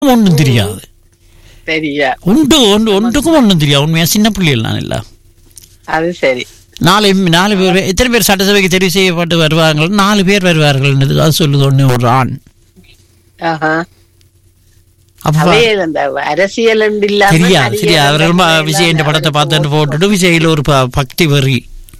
ஒன்றும் தெரியாது சரியா உண்டு ஒன்று ஒன்றுக்கும் ஒன்றும் தெரியாது உண்மையா சின்ன பிள்ளைகள் நான் இல்லை அது சரி நாலு நாலு பேர் எத்தனை பேர் சட்டசபைக்கு தெரிவு செய்யப்பட்டு வருவார்கள் நாலு பேர் வருவார்கள் அது சொல்லுது ஒன்று ஒரு ஆண் ஆஹா. அப்ப அவே இந்த அரசியல் இல்லாம தெரியாது நடிகர் சரியா அவர்கள் ம- எல்லாம் விஜய் என்ற படத்தை பார்த்துட்டு போட்டுட்டு விஜயில் ஒரு ப- பக்தி வெறி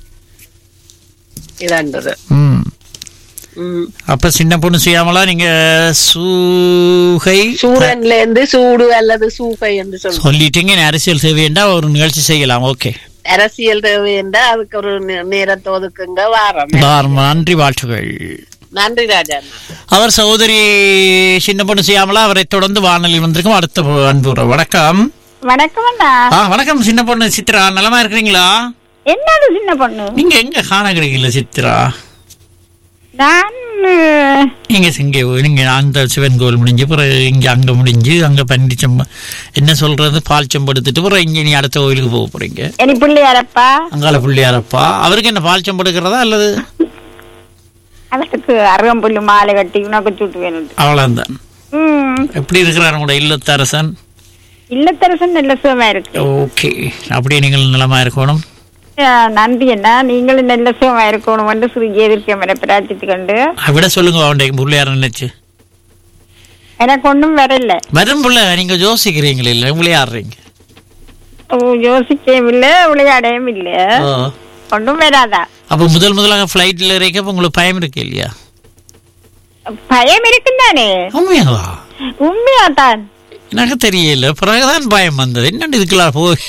இதாண்டது ம் ம். அப்ப சின்ன பொண்ணு செய்யாமலா நீங்க சூகை சூரன்ல இருந்து சூடு அல்லது சூகை என்று சொல்லுவோம் சொல்லிட்டீங்க இனி அரசியல் சேவைண்டா ஒரு நிகழ்ச்சி செய்யலாம் ஓகே அரசியல் தேவை என்றா அதுக்கு ஒரு நே- நேரத்தை ஒதுக்குங்க வாரம் நன்றி வாழ்த்துகள் நன்றி ராஜா அவர் சகோதரி சின்ன பொண்ணு செய்யாமலா அவரை தொடர்ந்து வானொலி வந்திருக்கும் அடுத்த அன்புற வணக்கம் வணக்கம் அண்ணா ஆ வணக்கம் சின்ன பொண்ணு சித்ரா நலமா இருக்கிறீங்களா என்னது சின்ன பொண்ணு நீங்க எங்க காண கிடைக்கல சித்ரா நான் அஹ், நீங்க இங்க நீங்க அந்த சிவன் கோவில் முடிஞ்சு பிறகு இங்க அங்க முடிஞ்சு அங்க பன்னிச்சம் என்ன சொல்றது பால் செம்பு எடுத்துட்டு பிறகு இங்க நீ அடுத்த கோயிலுக்கு போக போறீங்க என் பிள்ளையாரப்பா அங்கால பிள்ளையாரப்பா அவருக்கு என்ன பால் செம்பு எடுக்கிறதா அல்லது அவருக்கு அருகம்புல்லு மாலை கட்டி உனக்கு சுட்டு வேணும் அவ்வளவுதான் ம் எப்படி இருக்கிறார் உங்களோட இல்லத்தரசன் இல்லத்தரசன் நல்ல சுகமா இருக்கு ஓகே அப்படியே நீங்கள் நலமா இருக்கணும் அஹ், நன்றி அண்ணா நீங்களும் நல்ல சுகமா இருக்கணும் என்று ஸ்ரீ எதிர்க்க பிரார்த்தித்து கொண்டு விட சொல்லுங்க அவன்டை பிள்ளையார் நினைச்சு எனக்கு ஒன்றும் வரல வரும் பிள்ளை நீங்க யோசிக்கிறீங்களே இல்ல விளையாடுறீங்க ஓ, யோசிக்கவும் விளையாடவும் இல்லை ஓ. ஒன்றும் வராதா அப்ப முதல் முதலாக பிளைட்ல இருக்கப்ப உங்களுக்கு பயம் இருக்கு இல்லையா பயம் இருக்கும் தானே உண்மையாவா உண்மையா தான் எனக்கு தெரியல பிறகுதான் பயம் வந்தது என்னண்டு இதுக்கெல்லாம் போய்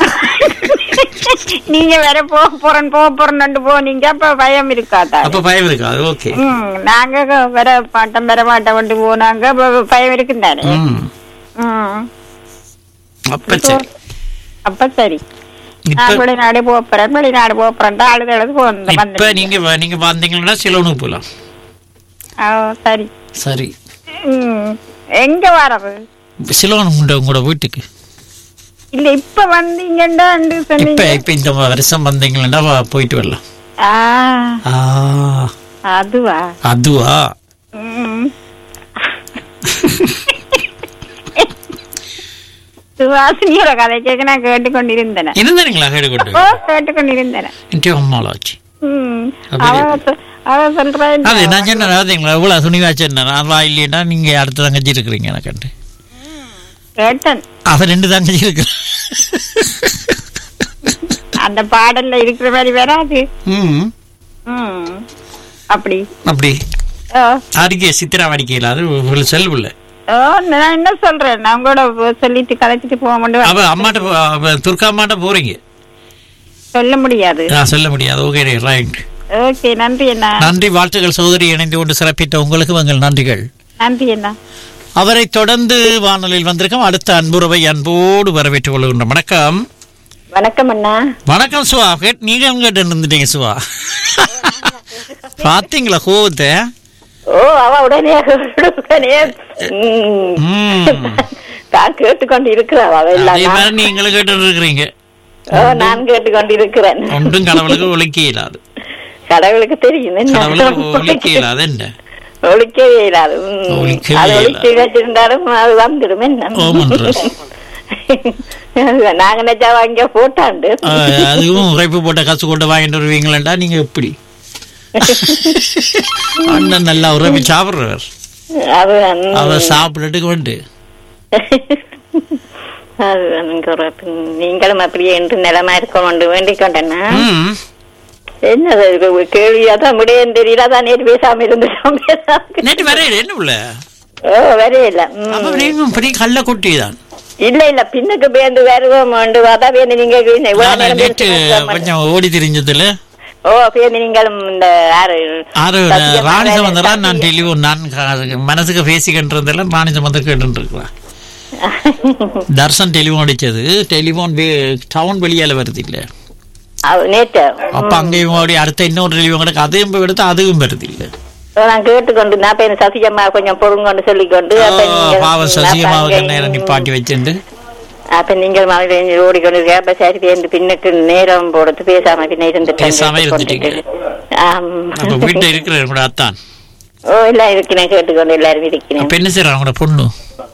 நீங்க வேற போக போறேன் போக போறேன்னு போனீங்க அப்ப பயம் இருக்காதா அப்ப பயம் இருக்காது ஓகே ம், நாங்க வர மாட்டோம் வர மாட்டோம் வந்து போனாங்க அப்ப பயம் இருக்கும் தானே ம் ம். அப்ப சரி அப்ப சரி இப்ப நான் வெளிநாடு போறேன் வெளிநாடு போறேன் அழுது அழுது போன இப்ப நீங்க வ- நீங்க வந்தீங்கன்னா சிலோனுக்கு போலாம் சரி சரி ம். எங்க வரது சிலோன் உண்டு உங்களோட வீட்டுக்கு இல்ல இப்ப வந்தீங்கன்னா இப்ப சொன்னீங்க இப்ப இந்த வருஷம் வந்தீங்கன்னா வா- போயிட்டு வரலாம் ஆ, ஆ அதுவா அதுவா ம். சுவாசினியோட கதை கேட்க நான் கேட்டுக்கொண்டிருந்தேன் இருந்தீங்களா கேட்டுக்கொண்டு ஓ கேட்டுக்கொண்டிருந்தேன் இன்றைய அம்மாளாச்சு ம். அப்படியா? அவ சொ- அவ சொல்றேன் அது நான் சொன்னேன் பார்த்தீங்களா இவ்வளவு துணிவாச்சு என்ன நான் வா இல்லையா நீங்க அடுத்த தங்கச்சி இருக்கிறீங்க எனக்கு கேட்டேன் அவ ரெண்டு தங்கச்சி இருக்கு அந்த பாடல்ல இருக்கிற மாதிரி வராது ம் ம். அப்படி அப்படி ஓ அடிக்க சித்திரா அடிக்கல அது செல்வில்ல ஓ நான் என்ன சொல்றேன் நான் கூட சொல்லிட்டு கலைச்சிட்டு போக முடியும் அவ அம்மாட்ட போ- அவ துர்கா அம்மாட்ட போறீங்க சொல்ல முடியாது நான் சொல்ல முடியாது ஓகே ரைட் ஓகே நன்றி அண்ணா நன்றி வாழ்த்துக்கள் சகோதரி இணைந்து கொண்டு சிறப்பித்த உங்களுக்கு எங்கள் நன்றிகள் நன்றி அண்ணா அவரை தொடர்ந்து வானொலியில் வந்திருக்கோம் அடுத்த அன்புறவை அன்போடு வரவேற்றுக் கொள்கின்றோம் வணக்கம் வணக்கம் அண்ணா வணக்கம் சுவா கேட் நீங்க உங்ககிட்ட இருந்துட்டீங்க சுவா பாத்தீங்களா கோவத்தை ஓ அவ உடனே உடனே ம். ம். தான் கேட்டுக்கொண்டு இருக்கிறாள் அவ எல்லாம் அதே மாதிரி நீங்களும் கேட்டு இருக்கிறீங்க ஓ நான் கேட்டுக்கொண்டு இருக்கிறேன் ஒன்றும் கடவுளுக்கு ஒழிக்க இயலாது கடவுளுக்கு தெரியும் என்ன? கடவுளுக்கு ஒழிக்க இயலாது என்ன ஒழிக்கவே இயலாது ம். ஒழிக்கவே அது இயலாது. ஒழிச்சு வச்சிருந்தாலும் அது வந்துடும் என்ன ஓமன்ற. நாங்க நினைச்சா அங்க போட்டாண்டு ஆஹ், அதுவும் உரைப்பு போட்ட காசு கொண்டு வாங்கிட்டு வருவீங்களா நீங்க எப்படி அண்ணன் நல்லா உரைப்பு சாப்பிடுறவர் அது ம். அவர் சாப்பிட்டுட்டு வந்து அது எனக்கு ஒரு நீங்களும் அப்படியே என்று நிலமா இருக்கணும் வேண்டிக் கொண்டேன்னா ம். என்னது இது ஒரு கேள்வி அதான் முடியும் தெரியல அதான் நேற்று பேசாம இருந்துட்டோம் பேசாம நேற்று வரையில என்ன உள்ள ஓ வரையில ம். அப்ப நீங்க பெரிய கள்ள கொட்டி தான் இல்ல இல்ல பின்னுக்கு பேந்து வருவோம் அதான் பேந்து நீங்க இவ்வளவு நான் நேரம் நேற்று பேசிட்டு கொஞ்சம் ஓடி திரிஞ்சதுல ஓ பேந்து நீங்களும் இந்த யாரு ஆறு சத்தியமா ராணி வேலை சம்பந்தம் நான் சத்தியம். டெலிஃபோன் நான் க- மனசுக்கு பேசிக்கின்றதெல்லாம் ராணி சம்பந்தம் கேட்டு இருக்கிறேன் தர்சன் டெலிஃபோன் அடிச்சது டெலிஃபோன் டவுன் வெளியால வருது இல்ல அவ- நேற்று அப்ப அங்கேயும் ஓடி அடுத்த இன்னொரு டெலிஃபோன் கிடக்கு அதையும் போய் எடுத்து அதுவும் வருது இல்ல ஓ, நான் கேட்டுக்கொண்டு நான் இப்ப எனக்கு சசிகம்மா கொஞ்சம் பொறுங்கொண்டு சொல்லிக்கொண்டு அப்ப நீங்க- பாவம் சசிகமாவுக்கு அப்ப நேரம் அங்க- நிப்பாட்டி வச்சுண்டு அப்ப நீங்கள் மகளிர் ஓடிக்கொண்டு இருக்க அப்ப சரி பேருந்து பின்னுக்கு நேரம் போடுறது பேசாம பின்ன இருந்துட்டேன் பேசாம இருந்துட்டீங்க. ஆம். அப்ப வீட்டுல இருக்கிற கூட அத்தான் ஓ எல்லாம் இருக்கிறேன் கேட்டுக்கொண்டு எல்லாரும் இருக்கிறேன் அப்ப என்ன செய்யறாங்க உங்களோட பொண்ணு